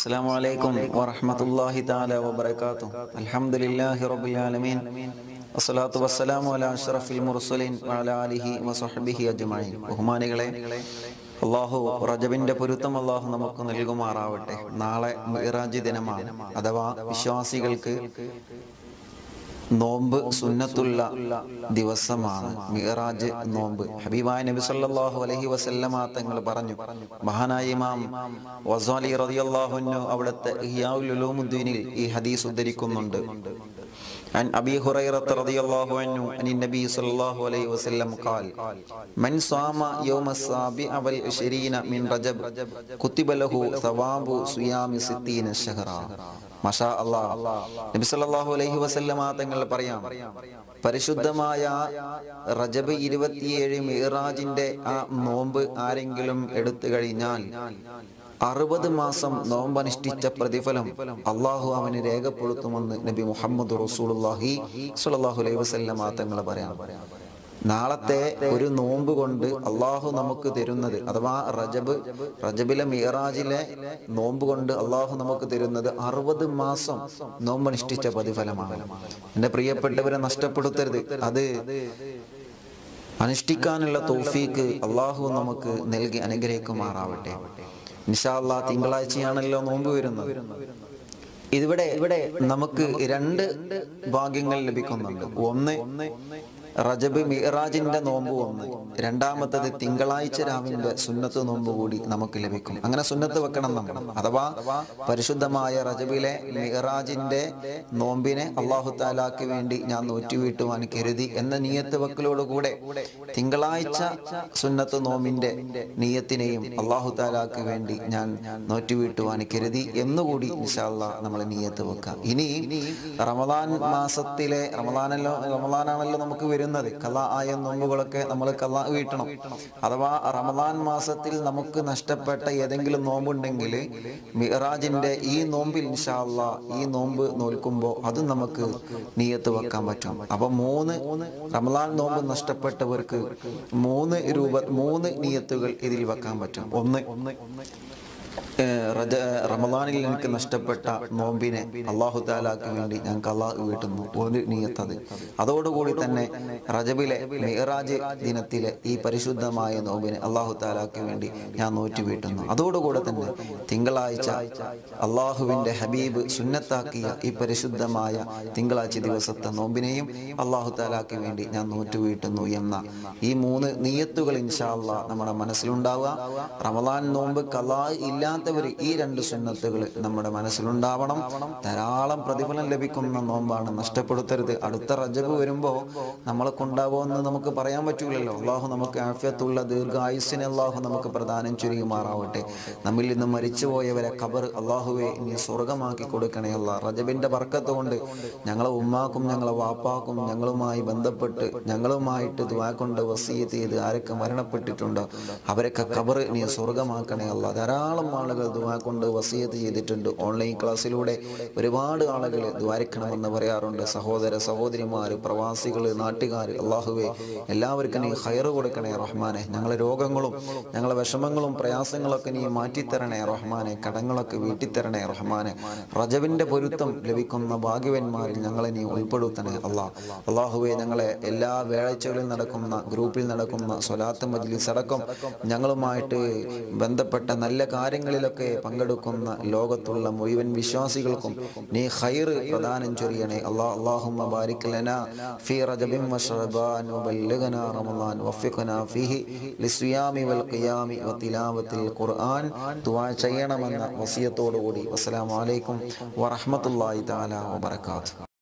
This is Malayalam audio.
السلام عليكم ورحمة الله تعالى وبركاته الحمد لله رب العالمين والصلاة والسلام على أشرف المرسلين وعلى آله وصحبه أجمعين ബഹുമാനികളെ അള്ളാഹു റജബിന്റെ പൊരുത്തം അള്ളാഹു നമുക്ക് നൽകുമാറാവട്ടെ നാളെ മിറാജ് ദിനമാണ് അഥവാ വിശ്വാസികൾക്ക് നോമ്പ് സുന്നത്തുള്ള ദിവസമാണ് മിറാജ് നോമ്പ് ഹബീബായ നബി സല്ലല്ലാഹു അലൈഹി വസല്ലമ തങ്ങൾ പറഞ്ഞു മഹാനായ ഇമാം വസാലി റളിയല്ലാഹു അൻഹു അവിടുത്തെ ഇഹ്യാഉൽ ഉലൂമുദ്ദീനിൽ ഈ ഹദീസ് ഉദ്ധരിക്കുന്നുണ്ട് عن أبي هريرة رضي الله عنه عن النبي صلى الله عليه وسلم قال من صام يوم السابع والعشرين من رجب كتب له ثواب صيام ستين شهرا മഷാ അല്ലാ നബി സല്ലല്ലാഹു അലൈഹി വസല്ലമ തങ്ങൾ പറയാം പരിശുദ്ധമായ റജബ് ഇരുപത്തിയേഴ് മിറാജിന്റെ ആ നോമ്പ് ആരെങ്കിലും എടുത്തു കഴിഞ്ഞാൽ അറുപത് മാസം നോമ്പനുഷ്ഠിച്ച പ്രതിഫലം അള്ളാഹു അവന് രേഖപ്പെടുത്തുമെന്ന് നബി മുഹമ്മദ് റസൂലുള്ളാഹി സ്വല്ലല്ലാഹു അലൈഹി വസല്ലമ തങ്ങൾ പറയാം നാളത്തെ ഒരു നോമ്പ് കൊണ്ട് അള്ളാഹു നമുക്ക് തരുന്നത് അഥവാ റജബ് റജബിലെ മിയറാജിലെ നോമ്പ് കൊണ്ട് അള്ളാഹു നമുക്ക് തരുന്നത് അറുപത് മാസം നോമ്പനുഷ്ഠിച്ച പ്രതിഫലമാണ് എന്റെ പ്രിയപ്പെട്ടവരെ നഷ്ടപ്പെടുത്തരുത് അത് അനുഷ്ഠിക്കാനുള്ള തോഫീക്ക് അള്ളാഹു നമുക്ക് നൽകി അനുഗ്രഹിക്കുമാറാവട്ടെ നിഷാല്ല തിങ്കളാഴ്ചയാണല്ലോ നോമ്പ് വരുന്നത് ഇവിടെ ഇവിടെ നമുക്ക് രണ്ട് ഭാഗ്യങ്ങൾ ലഭിക്കുന്നുണ്ട് ഒന്ന് റജബ് മിറാജിന്റെ നോമ്പ് ഒന്ന് രണ്ടാമത്തത് തിങ്കളാഴ്ച രാവിന്റെ സുന്നത്ത് നോമ്പ് കൂടി നമുക്ക് ലഭിക്കും അങ്ങനെ സുന്നത്ത് വെക്കണം നമ്മൾ അഥവാ പരിശുദ്ധമായ റജബിലെ മിറാജിന്റെ നോമ്പിനെ അള്ളാഹു താലാക്ക് വേണ്ടി ഞാൻ നോറ്റുവീട്ടുവാൻ കരുതി എന്ന നീയത്ത് വെക്കലോടുകൂടെ തിങ്കളാഴ്ച സുന്നത്ത് നോമ്പിന്റെ നീയത്തിനെയും അള്ളാഹു താലാക്ക് വേണ്ടി ഞാൻ നോറ്റുവീട്ടുവാൻ കരുതി എന്നുകൂടി ഇൻഷാല്ല നമ്മൾ നീയത്ത് വെക്കാം ഇനി റമദാൻ മാസത്തിലെ റമദാനല്ലോ റമദാനാണല്ലോ നമുക്ക് വരുന്നത് കല ആയ നോമ്പുകളൊക്കെ നമ്മൾ കല വീട്ടണം അഥവാ റമദാൻ മാസത്തിൽ നമുക്ക് നഷ്ടപ്പെട്ട ഏതെങ്കിലും നോമ്പുണ്ടെങ്കിൽ മിറാജിന്റെ ഈ നോമ്പിൽ ഇൻഷാല്ല ഈ നോമ്പ് നോൽക്കുമ്പോൾ അത് നമുക്ക് നീയത്ത് വെക്കാൻ പറ്റും അപ്പൊ മൂന്ന് റമദാൻ നോമ്പ് നഷ്ടപ്പെട്ടവർക്ക് മൂന്ന് രൂപ മൂന്ന് നീയത്തുകൾ ഇതിൽ വെക്കാൻ പറ്റും ഒന്ന് റജ റമദാനിൽ എനിക്ക് നഷ്ടപ്പെട്ട നോമ്പിനെ അള്ളാഹു താലാക്ക് വേണ്ടി ഞാൻ കലാ വീട്ടുന്നു ഒരു നീയത്തത് അതോടുകൂടി തന്നെ റജബിലെ മിഹറാജ് ദിനത്തിലെ ഈ പരിശുദ്ധമായ നോമ്പിനെ അള്ളാഹു താലാക്ക് വേണ്ടി ഞാൻ നോറ്റു വീട്ടുന്നു അതോടുകൂടെ തന്നെ തിങ്കളാഴ്ച അള്ളാഹുവിന്റെ ഹബീബ് സുന്നത്താക്കിയ ഈ പരിശുദ്ധമായ തിങ്കളാഴ്ച ദിവസത്തെ നോമ്പിനെയും അള്ളാഹു താലാക്ക് വേണ്ടി ഞാൻ നോറ്റു വീട്ടുന്നു എന്ന ഈ മൂന്ന് നീയത്തുകൾ ഇൻഷാല്ല നമ്മുടെ മനസ്സിലുണ്ടാവുക റമദാൻ നോമ്പ് കലാ ഇല്ലാത്തവർ ഈ രണ്ട് സുന്നത്തുകൾ നമ്മുടെ മനസ്സിലുണ്ടാവണം ധാരാളം പ്രതിഫലം ലഭിക്കുന്ന നോമ്പാണ് നഷ്ടപ്പെടുത്തരുത് അടുത്ത റജബ് വരുമ്പോൾ നമ്മളെ കൊണ്ടാവുമെന്ന് നമുക്ക് പറയാൻ പറ്റൂലല്ലോ അള്ളാഹു നമുക്ക് ആഫ്യത്തുള്ള ദീർഘായുസിനെ അള്ളാഹു നമുക്ക് പ്രദാനം ചുരുങ്ങുമാറാവട്ടെ നമ്മിൽ നിന്ന് മരിച്ചുപോയവരെ ഖബർ അള്ളാഹുവെ നീ സ്വർഗമാക്കി കൊടുക്കണേ അല്ല റജബിന്റെ ബർക്കത്ത് കൊണ്ട് ഞങ്ങളെ ഉമ്മാക്കും ഞങ്ങളെ വാപ്പാക്കും ഞങ്ങളുമായി ബന്ധപ്പെട്ട് ഞങ്ങളുമായിട്ട് ദുവാ കൊണ്ട് വസീയത്ത് ചെയ്ത് ആരൊക്കെ മരണപ്പെട്ടിട്ടുണ്ടോ അവരൊക്കെ ഖബർ നീ സ്വർഗമാക്കണേ അല്ല ധാരാളം ആളുകൾ ദുവാ കൊണ്ട് വസീയത്ത് ചെയ്തിട്ടുണ്ട് ഓൺലൈൻ ക്ലാസ്സിലൂടെ ഒരുപാട് ആളുകൾ ദ്വാരിക്കണമെന്ന് പറയാറുണ്ട് സഹോദര സഹോദരിമാർ പ്രവാസികൾ നാട്ടുകാർ അള്ളാഹുവെ എല്ലാവർക്കും നീ ഹയറ് കൊടുക്കണേ റഹ്മാനെ ഞങ്ങളെ രോഗങ്ങളും ഞങ്ങളെ വിഷമങ്ങളും പ്രയാസങ്ങളൊക്കെ നീ മാറ്റിത്തരണേ റഹ്മാനെ കടങ്ങളൊക്കെ വീട്ടിത്തരണേ റഹ്മാനെ റജവിന്റെ പൊരുത്തം ലഭിക്കുന്ന ഭാഗ്യവന്മാരിൽ ഞങ്ങളെ നീ ഉൾപ്പെടുത്തണേ അള്ളാഹ് അള്ളാഹുവെ ഞങ്ങളെ എല്ലാ വേളാഴ്ചകളിൽ നടക്കുന്ന ഗ്രൂപ്പിൽ നടക്കുന്ന സ്വലാത്ത് മജ്ലിസ് അടക്കം ഞങ്ങളുമായിട്ട് ബന്ധപ്പെട്ട നല്ല കാര്യങ്ങളിലൊക്കെ പങ്കെടുക്കുന്ന ലോകത്തുള്ള മുഴുവൻ വിശ്വാസികൾക്കും നീ ഖൈർ പ്രദാനം ചൊരിയണേ അല്ലാ അല്ലാഹുമ്മ ബാരിക് ലനാ ഫീ റജബിൻ വശഅബാൻ വബല്ലിഗ്നാ റമളാൻ വഫിഖ്നാ ഫീഹി ലിസ്വിയാമി വൽ ഖിയാമി വതിലാവത്തിൽ ഖുർആൻ ദുആ ചെയ്യണമെന്ന വസിയത്തോടുകൂടി അസ്സലാമു അലൈക്കും വറഹ്മത്തുള്ളാഹി തആല വബറകാതുഹു